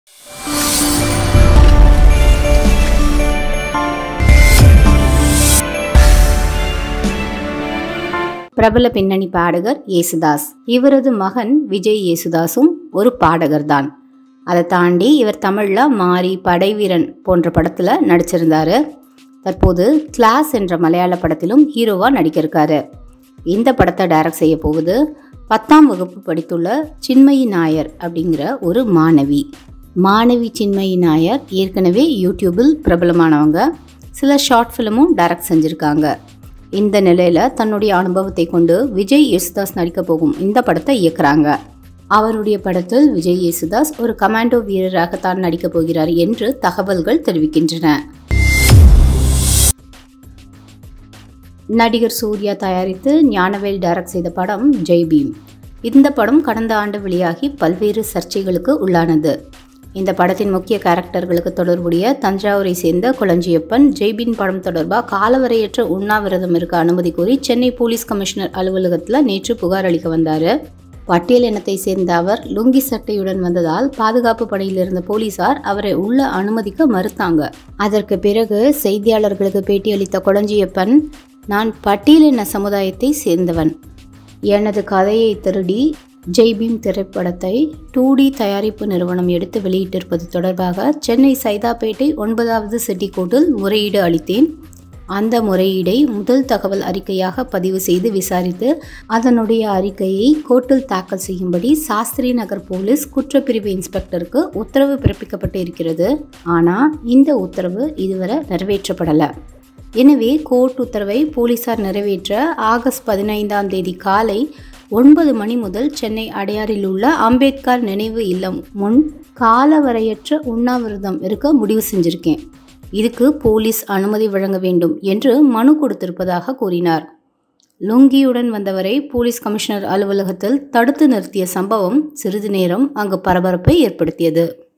பிரபல பின்னணி பாடகர் யேசுதாஸ் இவரது மகன் விஜய் யேசுதாஸும் ஒரு பாடகர்தான் அதை தாண்டி இவர் தமிழில் மாரி படைவீரன் போன்ற படத்தில் நடிச்சிருந்தாரு தற்போது கிளாஸ் என்ற மலையாள படத்திலும் ஹீரோவாக நடிக்கிருக்காரு இந்த படத்தை டைரக்ட் செய்ய போகுது பத்தாம் வகுப்பு படித்துள்ள சின்மயி நாயர் அப்படிங்கிற ஒரு மாணவி மாணவி சின்மயி நாயர் ஏற்கனவே யூடியூபில் பிரபலமானவங்க சில ஷார்ட் ஃபிலிமும் டைரக்ட் செஞ்சுருக்காங்க இந்த நிலையில் தன்னுடைய அனுபவத்தை கொண்டு விஜய் யேசுதாஸ் நடிக்க போகும் இந்த படத்தை இயக்குறாங்க அவருடைய படத்தில் விஜய் யேசுதாஸ் ஒரு கமாண்டோ வீரராகத்தான் நடிக்கப் போகிறார் என்று தகவல்கள் தெரிவிக்கின்றன நடிகர் சூர்யா தயாரித்து ஞானவேல் டைரக்ட் செய்த படம் ஜெய் பீம் இந்த படம் கடந்த ஆண்டு வெளியாகி பல்வேறு சர்ச்சைகளுக்கு உள்ளானது இந்த படத்தின் முக்கிய கேரக்டர்களுக்கு தொடர்புடைய தஞ்சாவூரை சேர்ந்த குளஞ்சியப்பன் ஜெய்பீன் படம் தொடர்பாக காலவரையற்ற உண்ணாவிரதம் இருக்க அனுமதி கோரி சென்னை போலீஸ் கமிஷனர் அலுவலகத்தில் நேற்று புகார் அளிக்க வந்தார் பட்டியல் இனத்தை சேர்ந்த அவர் லுங்கி சட்டையுடன் வந்ததால் பாதுகாப்பு படையில் இருந்த போலீசார் அவரை உள்ள அனுமதிக்க மறுத்தாங்க அதற்கு பிறகு செய்தியாளர்களுக்கு பேட்டியளித்த கொளஞ்சியப்பன் நான் பட்டியலின சமுதாயத்தை சேர்ந்தவன் எனது கதையை திருடி ஜெய்பீம் திரைப்படத்தை டூ டி தயாரிப்பு நிறுவனம் எடுத்து வெளியிட்டிருப்பது தொடர்பாக சென்னை சைதாப்பேட்டை ஒன்பதாவது சிட்டி கோர்ட்டில் முறையீடு அளித்தேன் அந்த முறையீடை முதல் தகவல் அறிக்கையாக பதிவு செய்து விசாரித்து அதனுடைய அறிக்கையை கோர்ட்டில் தாக்கல் செய்யும்படி சாஸ்திரி நகர் போலீஸ் குற்றப்பிரிவு இன்ஸ்பெக்டருக்கு உத்தரவு பிறப்பிக்கப்பட்டு இருக்கிறது ஆனால் இந்த உத்தரவு இதுவரை நிறைவேற்றப்படலை எனவே கோர்ட் உத்தரவை போலீசார் நிறைவேற்ற ஆகஸ்ட் பதினைந்தாம் தேதி காலை ஒன்பது மணி முதல் சென்னை அடையாறில் உள்ள அம்பேத்கர் நினைவு இல்லம் முன் காலவரையற்ற உண்ணாவிரதம் இருக்க முடிவு செஞ்சிருக்கேன் இதுக்கு போலீஸ் அனுமதி வழங்க வேண்டும் என்று மனு கொடுத்திருப்பதாக கூறினார் லுங்கியுடன் வந்தவரை போலீஸ் கமிஷனர் அலுவலகத்தில் தடுத்து நிறுத்திய சம்பவம் சிறிது நேரம் அங்கு பரபரப்பை ஏற்படுத்தியது